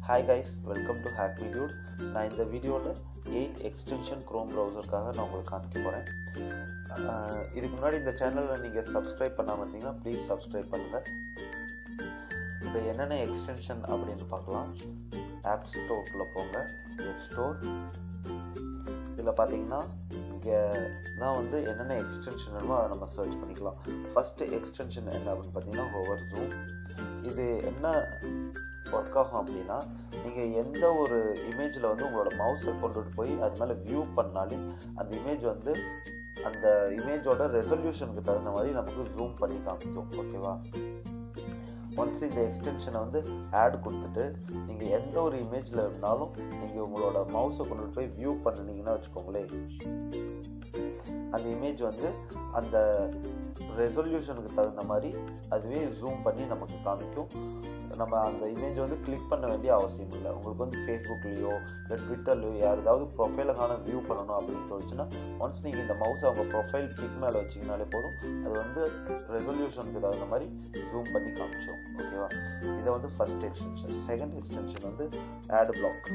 hi guys welcome to hack வீடியோட் நான் இந்த வீடியோவில் எயிட் எக்ஸ்டென்ஷன் க்ரோம் ப்ரௌசருக்காக நான் உங்களுக்கு காமிக்க போகிறேன் இதுக்கு முன்னாடி இந்த சேனலில் நீங்கள் சப்ஸ்கிரைப் பண்ணாமல் இருந்தீங்கன்னா ப்ளீஸ் சப்ஸ்கிரைப் பண்ணுங்கள் இப்போ என்னென்ன எக்ஸ்டென்ஷன் அப்படின்னு பார்க்கலாம் ஆப் ஸ்டோரில் போங்க ஆப் ஸ்டோர் இதில் பார்த்தீங்கன்னா இங்கே தான் வந்து என்னென்ன எக்ஸ்டென்ஷன் வேணுமோ அதை நம்ம சர்ச் பண்ணிக்கலாம் ஃபஸ்ட்டு எக்ஸ்டென்ஷன் என்ன அப்படின்னு பார்த்தீங்கன்னா ஹோவர் ஜூம் இது என்ன ஒர்க் ஆகும் அப்படின்னா நீங்கள் எந்த ஒரு இமேஜில் வந்து உங்களோட மவுஸை கொண்டுட்டு போய் அது மேலே வியூ பண்ணாலே அந்த இமேஜ் வந்து அந்த இமேஜோட ரெசல்யூஷனுக்கு தகுந்த மாதிரி நமக்கு ஜூம் பண்ணி காமிக்கும் ஓகேவா ஒன்ஸ் இந்த எக்ஸ்டென்ஷனை வந்து ஆட் கொடுத்துட்டு நீங்கள் எந்த ஒரு இமேஜில் இருந்தாலும் நீங்கள் உங்களோட மவுஸை கொண்டுட்டு போய் வியூ பண்ணினீங்கன்னா வச்சுக்கோங்களேன் அந்த இமேஜ் வந்து அந்த ரெசல்யூஷனுக்கு தகுந்த மாதிரி அதுவே ஜூம் பண்ணி நமக்கு காமிக்கும் நம்ம அந்த இமேஜ் வந்து கிளிக் பண்ண வேண்டிய அவசியம் இல்லை உங்களுக்கு வந்து ஃபேஸ்புக்லேயோ இல்லை ட்விட்டர்லையோ யாருதாவது ப்ரொஃபைலுக்கான வியூ பண்ணணும் அப்படின்னு தோணுச்சுன்னா ஒன்ஸ் நீங்கள் இந்த மவுஸை அவங்க ப்ரொஃபைல் கிளிக் மேலே வச்சிங்கனாலே போதும் அது வந்து ரெசல்யூஷனுக்கு தகுந்த மாதிரி ஜூம் பண்ணி காமிச்சோம் ஓகேவா இதை வந்து ஃபஸ்ட் எக்ஸ்டென்ஷன் செகண்ட் எக்ஸ்டென்ஷன் வந்து ஆட் பிளாக்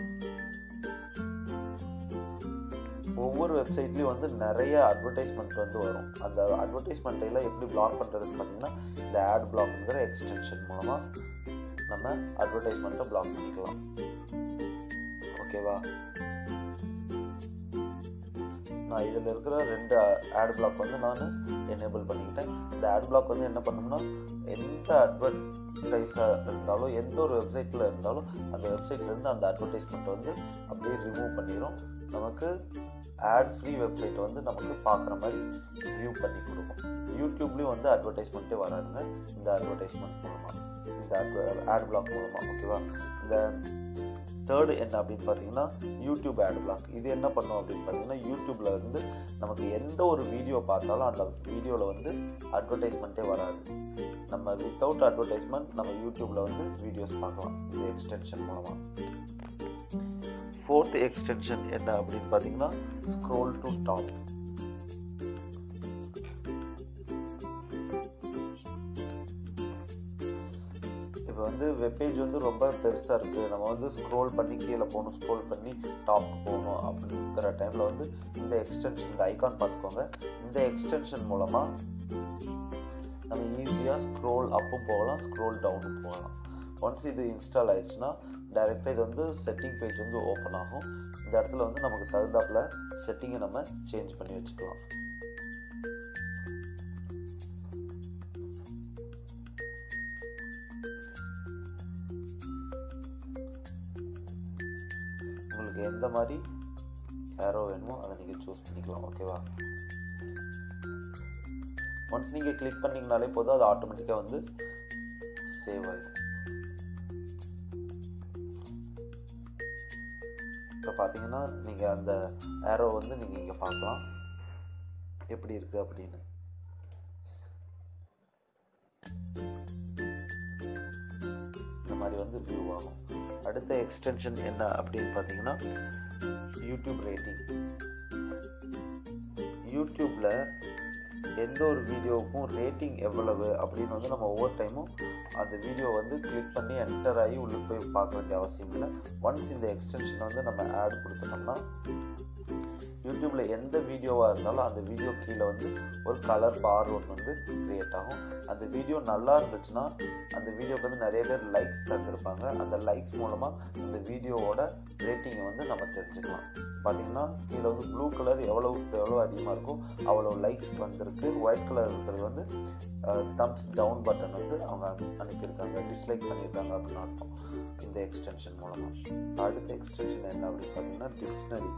ஒவ்வொரு வெப்சைட்லேயும் வந்து நிறைய அட்வர்டைஸ்மெண்ட் வந்து வரும் அந்த அட்வர்டைஸ்மெண்ட் எல்லாம் எப்படி பிளாக் பண்ணுறதுன்னு பார்த்தீங்கன்னா இந்த ஆட் பிளாக்ங்கிற எக்ஸ்டென்ஷன் மூலமாக நம்ம அட்வர்டைஸ்மெண்ட்டை பிளாக் பண்ணிக்கலாம் ஓகேவா நான் இதில் இருக்கிற ரெண்டு ஆட் பிளாக் வந்து நான் எனேபிள் பண்ணிக்கிட்டேன் இந்த ஆட் பிளாக் வந்து என்ன பண்ணோம்னா எந்த அட்வர்டைஸாக இருந்தாலும் எந்த ஒரு வெப்சைட்டில் இருந்தாலும் அந்த வெப்சைட்லேருந்து அந்த அட்வர்டைஸ்மெண்ட்டை வந்து அப்படியே ரிமூவ் பண்ணிடும் நமக்கு ஆட் ஃப்ரீ வெப்சைட் வந்து நமக்கு பார்க்குற மாதிரி வியூ பண்ணி கொடுக்கும் யூடியூப்லேயும் வந்து அட்வர்டைஸ்மெண்ட்டே வராதுங்க இந்த அட்வர்டைஸ்மெண்ட் மூலமாக இந்த ஆட் பிளாக் மூலமாக ஓகேவா இந்த தேர்டு என்ன அப்படின்னு பார்த்தீங்கன்னா யூடியூப் ஆட் பிளாக் இது என்ன பண்ணும் அப்படின்னு பார்த்தீங்கன்னா யூடியூப்பில் இருந்து நமக்கு எந்த ஒரு வீடியோ பார்த்தாலும் அந்த வீடியோவில் வந்து அட்வர்டைஸ்மெண்ட்டே வராது நம்ம வித்தவுட் அட்வர்டைஸ்மெண்ட் நம்ம யூடியூப்பில் வந்து வீடியோஸ் பார்க்கலாம் இந்த எக்ஸ்டென்ஷன் மூலமாக ஃபோர்த் எக்ஸ்டென்ஷன் என்ன அப்படின்னு பார்த்தீங்கன்னா ஸ்க்ரோல் டு டாப் இப்போ வந்து வெப்பேஜ் வந்து ரொம்ப பெருசாக இருக்குது நம்ம வந்து ஸ்க்ரோல் பண்ணி கீழே போகணும் ஸ்க்ரோல் பண்ணி டாப்க்கு போகணும் அப்படிங்கிற டைமில் வந்து இந்த எக்ஸ்டென்ஷன் இந்த ஐக்கான் பார்த்துக்கோங்க இந்த எக்ஸ்டென்ஷன் மூலமாக நம்ம ஈஸியாக ஸ்க்ரோல் அப்பும் போகலாம் ஸ்க்ரோல் டவுனும் போகலாம் ஒன்ஸ் இது இன்ஸ்டால் ஆயிடுச்சுன்னா டைரெக்டாக இது வந்து செட்டிங் பேஜ் வந்து ஓப்பன் ஆகும் இந்த இடத்துல வந்து நமக்கு தகுந்தாப்பில் செட்டிங்கை நம்ம சேஞ்ச் பண்ணி வச்சுக்கலாம் உங்களுக்கு எந்த மாதிரி ஏரோ வேணுமோ அதை நீங்கள் சூஸ் பண்ணிக்கலாம் ஓகேவா ஒன்ஸ் நீங்கள் கிளிக் பண்ணிங்கனாலே போதும் அது ஆட்டோமேட்டிக்காக வந்து சேவ் ஆகிடும் இப்போ பார்த்தீங்கன்னா நீங்கள் அந்த ஏரோ வந்து நீங்கள் இங்கே பார்க்கலாம் எப்படி இருக்குது அப்படின்னு இந்த மாதிரி வந்து வியூ ஆகும் அடுத்த எக்ஸ்டென்ஷன் என்ன அப்படின்னு பார்த்தீங்கன்னா யூடியூப் ரேட்டிங் யூடியூப்பில் எந்த ஒரு வீடியோவுக்கும் ரேட்டிங் எவ்வளவு அப்படின்னு வந்து நம்ம ஒவ்வொரு டைமும் அந்த வீடியோ வந்து கிளிக் பண்ணி என்டர் ஆகி உள்ளே போய் பார்க்க வேண்டிய அவசியம் இல்லை ஒன்ஸ் இந்த எக்ஸ்டென்ஷன் வந்து நம்ம ஆட் கொடுத்துட்டோம்னா யூடியூப்பில் எந்த வீடியோவாக இருந்தாலும் அந்த வீடியோ கீழே வந்து ஒரு கலர் பார் ஒன்று வந்து க்ரியேட் ஆகும் அந்த வீடியோ நல்லா இருந்துச்சுன்னா அந்த வீடியோக்கு வந்து நிறைய பேர் லைக்ஸ் தந்துருப்பாங்க அந்த லைக்ஸ் மூலமாக அந்த வீடியோவோட ரேட்டிங்கை வந்து நம்ம தெரிஞ்சுக்கலாம் பார்த்தீங்கன்னா கீழே வந்து ப்ளூ கலர் எவ்வளோ எவ்வளோ அதிகமாக இருக்கோ அவ்வளோ லைக்ஸ் வந்திருக்கு ஒயிட் கலர் இருக்கிறது வந்து தம்ஸ் டவுன் பட்டன் வந்து அவங்க அனுப்பியிருக்காங்க டிஸ்லைக் பண்ணியிருக்காங்க அப்படின்னு அர்த்தம் இந்த எக்ஸ்டென்ஷன் மூலமாக அடுத்த எக்ஸ்டென்ஷன் என்ன அப்படின்னு பார்த்தீங்கன்னா டிக்ஷனரி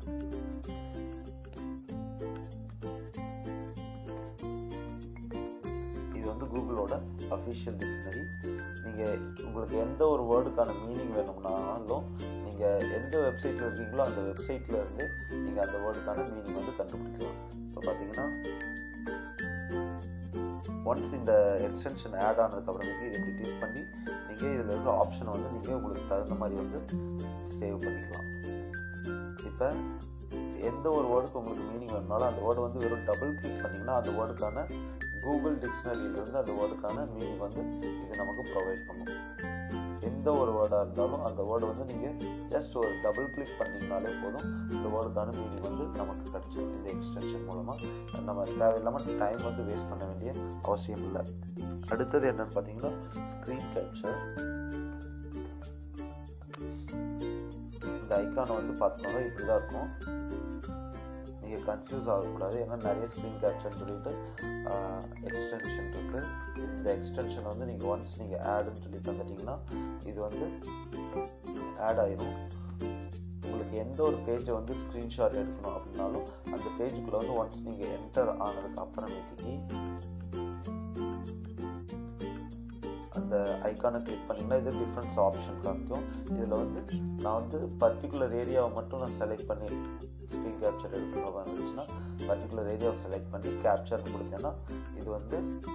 இது வந்து கூகுளோட அஃபிஷியல் டிக்ஷனரி நீங்கள் உங்களுக்கு எந்த ஒரு வேர்டுக்கான மீனிங் வேணும்னாலும் நீங்கள் எந்த வெப்சைட்டில் இருக்கீங்களோ அந்த வெப்சைட்டில் இருந்து நீங்கள் அந்த வேர்டுக்கான மீனிங் வந்து கண்டுபிடிக்கலாம் இப்போ பார்த்தீங்கன்னா ஒன்ஸ் இந்த எக்ஸ்டென்ஷன் ஆட் ஆனதுக்கப்புறமேட்டு இதை இப்படி கிளிக் பண்ணி நீங்கள் இதில் இருக்கிற ஆப்ஷனை வந்து நீங்கள் உங்களுக்கு தகுந்த மாதிரி வந்து சேவ் பண்ணிக்கலாம் இப்போ எந்த ஒரு வேர்டுக்கு உங்களுக்கு மீனிங் வேணுனாலும் அந்த வேர்டு வந்து வெறும் டபுள் கிளிக் பண்ணிங்கன்னா அந்த வேர்டுக்கான கூகுள் டிக்ஷனரியிலிருந்து அந்த வேர்டுக்கான மீனிங் வந்து இது நமக்கு ப்ரொவைட் பண்ணும் எந்த ஒரு வேர்டாக இருந்தாலும் அந்த வேர்டு வந்து நீங்கள் ஜஸ்ட் ஒரு டபுள் கிளிக் பண்ணிங்கனாலே போதும் இந்த வேர்டுக்கான மீனிங் வந்து நமக்கு கிடச்சிடும் இந்த எக்ஸ்டென்ஷன் மூலமாக நம்ம தேவையில்லாமல் டைம் வந்து வேஸ்ட் பண்ண வேண்டிய அவசியம் இல்லை அடுத்தது என்னன்னு பார்த்தீங்கன்னா ஸ்க்ரீன் கேப்சர் இந்த ஐக்கானை வந்து பார்த்தோம்னா இப்படி தான் இருக்கும் நீங்கள் கன்ஃபியூஸ் ஆகக்கூடாது ஏன்னா நிறைய ஸ்க்ரீன் கேப்சர் சொல்லிட்டு எக்ஸ்டென்ஷன் இருக்குது இந்த எக்ஸ்டென்ஷன் வந்து நீங்கள் ஒன்ஸ் நீங்கள் ஆடுன்னு சொல்லி தந்துட்டிங்கன்னா இது வந்து ஆட் ஆயிரும் உங்களுக்கு எந்த ஒரு பேஜை வந்து ஸ்க்ரீன்ஷாட் எடுக்கணும் அப்படின்னாலும் அந்த பேஜுக்குள்ளே வந்து ஒன்ஸ் நீங்கள் என்டர் ஆனதுக்கு அப்புறமேட்டுக்கு அந்த ஐக்கானை கிளிக் பண்ணிங்கன்னா இது டிஃப்ரெண்ட்ஸ் ஆப்ஷன் காமிக்கும் இதில் வந்து நான் வந்து பர்டிகுலர் ஏரியாவை மட்டும் நான் செலக்ட் பண்ணி ஸ்க்ரீன் கேப்சர் எடுக்கிற மாதிரி இருந்துச்சுன்னா பர்டிகுலர் ஏரியாவை செலக்ட் பண்ணி கேப்சர் கொடுத்தேன்னா இது வந்து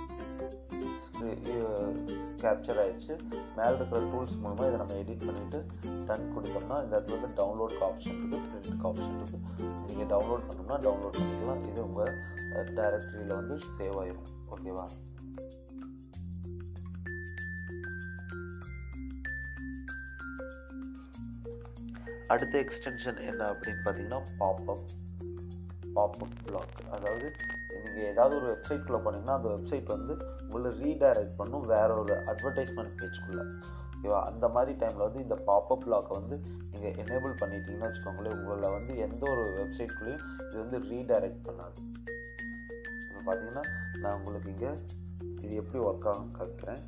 கேப்சர் ஆயிடுச்சு மேலே இருக்கிற டூல்ஸ் மூலமாக இதை நம்ம எடிட் பண்ணிவிட்டு டன் கொடுத்தோம்னா இந்த இடத்துல வந்து டவுன்லோட்க்கு ஆப்ஷன் இருக்குது பிரிண்ட்க்கு ஆப்ஷன் இருக்குது நீங்கள் டவுன்லோட் பண்ணோம்னா டவுன்லோட் பண்ணிக்கலாம் இது உங்கள் டைரக்டரியில் வந்து சேவ் ஆயிரும் ஓகேவா அடுத்த எக்ஸ்டென்ஷன் என்ன அப்படின்னு பார்த்தீங்கன்னா பாப்அப் பாப்அப் பிளாக் அதாவது நீங்கள் ஏதாவது ஒரு வெப்சைட்குள்ளே போனீங்கன்னா அந்த வெப்சைட் வந்து உங்களை ரீடைரக்ட் பண்ணும் வேற ஒரு அட்வர்டைஸ்மெண்ட் பேஜ்குள்ளே ஓகேவா அந்த மாதிரி டைமில் வந்து இந்த பாப்அப் பிளாக்கை வந்து நீங்கள் எனேபிள் பண்ணிட்டீங்கன்னு வச்சுக்கோங்களேன் உங்களை வந்து எந்த ஒரு வெப்சைட்குள்ளேயும் இது வந்து ரீடைரக்ட் பண்ணாது இப்போ பார்த்தீங்கன்னா நான் உங்களுக்கு இங்கே இது எப்படி ஒர்க் ஆகும் காமிக்கிறேன்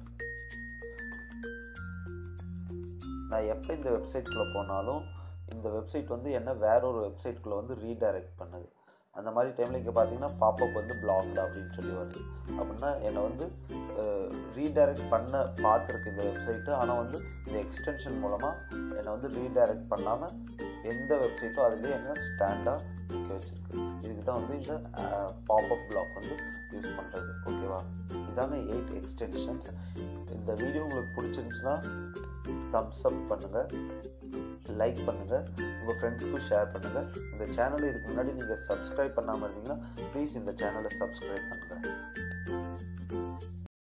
நான் எப்போ இந்த வெப்சைட்குள்ளே போனாலும் இந்த வெப்சைட் வந்து என்ன வேற ஒரு வெப்சைட்குள்ளே வந்து ரீடைரக்ட் பண்ணுது அந்த மாதிரி டைமில் இங்கே பார்த்தீங்கன்னா பாப்பப் வந்து பிளாக்டு அப்படின்னு சொல்லி வருது அப்படின்னா என்னை வந்து ரீடைரக்ட் பண்ண பார்த்துருக்கு இந்த வெப்சைட்டு ஆனால் வந்து இந்த எக்ஸ்டென்ஷன் மூலமாக என்னை வந்து ரீடைரக்ட் பண்ணாமல் எந்த வெப்சைட்டும் அதுலேயே என்ன ஸ்டாண்டாக நிற்க வச்சுருக்கு இதுக்கு தான் வந்து இந்த பாப்அப் பிளாக் வந்து யூஸ் பண்ணுறது ஓகேவா இதாங்க எயிட் எக்ஸ்டென்ஷன்ஸ் இந்த வீடியோ உங்களுக்கு பிடிச்சிருந்துச்சுன்னா தம்ஸ் அப் பண்ணுங்கள் லைக் பண்ணுங்கள் உங்கள் ஃப்ரெண்ட்ஸ்க்கும் ஷேர் பண்ணுங்கள் இந்த சேனலை இதுக்கு முன்னாடி நீங்கள் சப்ஸ்கிரைப் பண்ணாமல் இருந்தீங்கன்னா ப்ளீஸ் இந்த சேனலை சப்ஸ்கிரைப் பண்ணுங்கள்